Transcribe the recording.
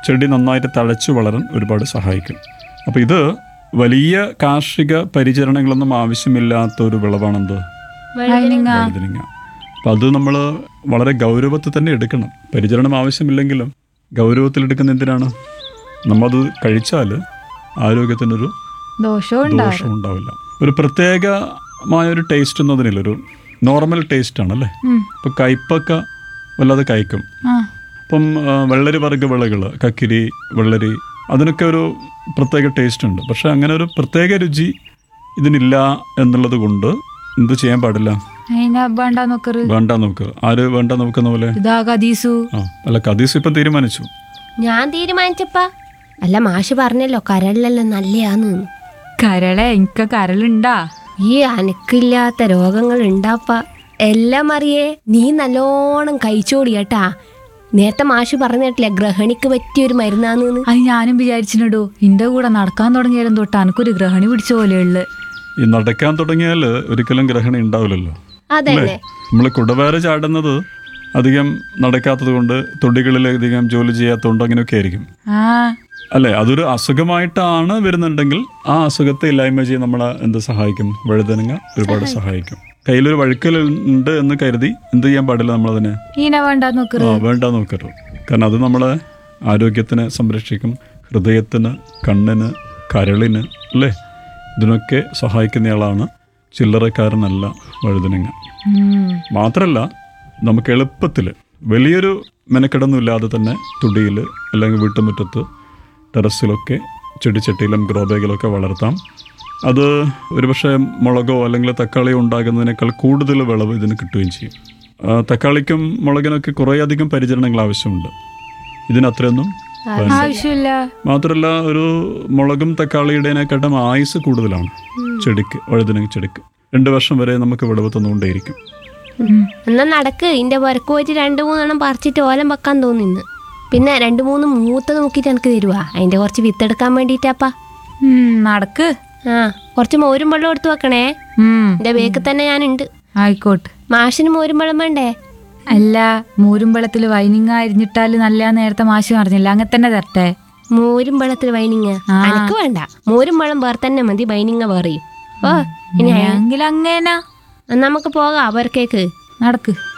ചെടി നന്നായിട്ട് തഴച്ചു വളരാൻ ഒരുപാട് സഹായിക്കും അപ്പോൾ ഇത് വലിയ കാർഷിക പരിചരണങ്ങളൊന്നും ആവശ്യമില്ലാത്ത ഒരു വിളവാണെന്ത് വഴുതനങ്ങ വഴുതനങ്ങ അപ്പം അത് നമ്മൾ വളരെ ഗൗരവത്തിൽ തന്നെ എടുക്കണം പരിചരണം ആവശ്യമില്ലെങ്കിലും ഗൗരവത്തിലെടുക്കുന്ന എന്തിനാണ് നമ്മത് കഴിച്ചാൽ ആരോഗ്യത്തിനൊരു ദോഷവും ഉണ്ടാവും ദോഷം ഉണ്ടാവില്ല ഒരു പ്രത്യേകമായ ഒരു ടേസ്റ്റ് എന്നതിനില്ല ഒരു നോർമൽ ടേസ്റ്റ് ആണല്ലേ ഉം. ഇപ്പം കയ്പൊക്കെ വല്ലാതെ കഴിക്കും ആ ഇപ്പം ആ, വെള്ളരി വർഗ്ഗ വിളകൾ കക്കിരി വെള്ളരി അതിനൊക്കെ ഒരു പ്രത്യേക ടേസ്റ്റ് ഉണ്ട് പക്ഷെ അങ്ങനെ ഒരു പ്രത്യേക രുചി ഇതിനില്ല എന്നുള്ളത് കൊണ്ട് എന്ത് ചെയ്യാൻ പാടില്ല അതിനാ വേണ്ട നോക്കറ് വേണ്ട നമുക്ക് ആര് വേണ്ട നോക്കുന്ന പോലെ ഇതാ കദീസു ആ അല്ല കദീസ് ഇപ്പം തീരുമാനിച്ചു ഞാൻ തീരുമാനിച്ചപ്പാ അല്ല മാഷ് പറഞ്ഞല്ലോ കരളിലെല്ലാം നല്ലയാന്ന് കരളെ എനിക്ക് കരളുണ്ടാ ഈ അനക്കില്ലാത്ത രോഗങ്ങൾ ഉണ്ടാപ്പ എല്ലാം അറിയേ നീ നല്ലോണം കഴിച്ചോടി കേട്ടാ നേരത്തെ മാഷ് പറഞ്ഞിട്ടില്ല ഗ്രഹണിക്ക് പറ്റിയൊരു മരുന്നാന്ന് അത് ഞാനും വിചാരിച്ചിടൂ ഇന്റെ കൂടെ നടക്കാൻ തുടങ്ങിയാലും തൊട്ട് എനക്കൊരു ഗ്രഹണി പിടിച്ച പോലെയുള്ളു ഈ നടക്കാൻ തുടങ്ങിയാൽ ഒരിക്കലും ഗ്രഹണം ഉണ്ടാവില്ലല്ലോ അതന്നെ നമ്മൾ കുടവേര ചാടുന്നത് അധികം നടക്കാത്തത് കൊണ്ട് തൊടികളിൽ അധികം ജോലി ചെയ്യാത്തതുകൊണ്ട് അങ്ങനെയൊക്കെ ആയിരിക്കും ആ അല്ലെ അതൊരു അസുഖമായിട്ടാണ് വരുന്നുണ്ടെങ്കിൽ ആ അസുഖത്തെ ഇല്ലായ്മ ചെയ്യാൻ നമ്മളെ എന്ത് സഹായിക്കും വഴുതനങ്ങ ഒരുപാട് സഹായിക്കും കയ്യിലൊരു വഴുക്കൽ ഉണ്ട് എന്ന് കരുതി എന്ത് ചെയ്യാൻ പാടില്ല നമ്മളതിനെ ഈന വേണ്ട നോക്കറ് ആ വേണ്ട നോക്കരുത് കാരണം അത് നമ്മളെ ആരോഗ്യത്തിനെ സംരക്ഷിക്കും ഹൃദയത്തിന് കണ്ണിന് കരളിന് അല്ലേ ഇതിനൊക്കെ സഹായിക്കുന്നയാളാണ് ചില്ലറക്കാരനല്ല വഴുതനങ്ങ ഉം. മാത്രമല്ല നമുക്ക് എളുപ്പത്തിൽ വലിയൊരു മെനക്കെടൊന്നും ഇല്ലാതെ തന്നെ തുടിയിൽ അല്ലെങ്കിൽ വീട്ടുമുറ്റത്ത് ടെറസിലൊക്കെ ചെടിച്ചട്ടിയിലും ഗ്രോ ബാഗിലൊക്കെ വളർത്താം അത് ഒരുപക്ഷെ മുളകോ അല്ലെങ്കിൽ തക്കാളിയോ ഉണ്ടാകുന്നതിനേക്കാൾ കൂടുതൽ വിളവ് ഇതിന് കിട്ടുകയും ചെയ്യും ആ, തക്കാളിക്കും മുളകിനൊക്കെ കുറേയധികം പരിചരണങ്ങൾ ആവശ്യമുണ്ട് ഇതിനത്രയൊന്നും വേണ്ട. ആവശ്യമില്ല മാത്രമല്ല ഒരു മുളകും തക്കാളിയുടേതിനെക്കാട്ടും ആയുസ് കൂടുതലാണ് ചെടിക്ക് വഴുതനങ്ങ ചെടിക്ക് രണ്ട് വർഷം വരെ നമുക്ക് വിളവ് തന്നുകൊണ്ടേയിരിക്കും ഉം. എന്നാ നടക്ക് ഇന്റെ പുരക്ക് പോയിട്ട് രണ്ടു മൂന്നെണ്ണം പറിച്ചിട്ട് ഓലം വെക്കാൻ തോന്നിന്ന് പിന്നെ രണ്ടു മൂന്ന് മൂത്ത നോക്കിയിട്ട് എനിക്ക് തരുവാ അതിന്റെ കുറച്ച് വിത്തെടുക്കാൻ വേണ്ടിട്ടാപ്പാ ഉം, നടക്ക് ആ കുറച്ച് മോരും വെള്ളം എടുത്തു വെക്കണേ ഉം. എന്റെ ബേക്കിൽ തന്നെ ഞാനുണ്ട് ആയിക്കോട്ടെ മാഷിന് മോരും വെള്ളം വേണ്ടേ അല്ല മൂരും വെള്ളത്തിൽ വൈനിങ്ങ അരിഞ്ഞിട്ടാല് നല്ല നേരത്തെ മാഷ് പറഞ്ഞില്ല അങ്ങനെ തന്നെ തരട്ടെ മോരും വെള്ളത്തിൽ വൈനിങ് ആ. അനക്ക് വേണ്ട മോരും വെള്ളം വേറെ തന്നെ മതി വൈനിങ് വേറെയും ഓ ഇനി എങ്കിൽ അങ്ങേനാ നമുക്ക് പോകാം അവർക്കേക്ക് നടക്ക്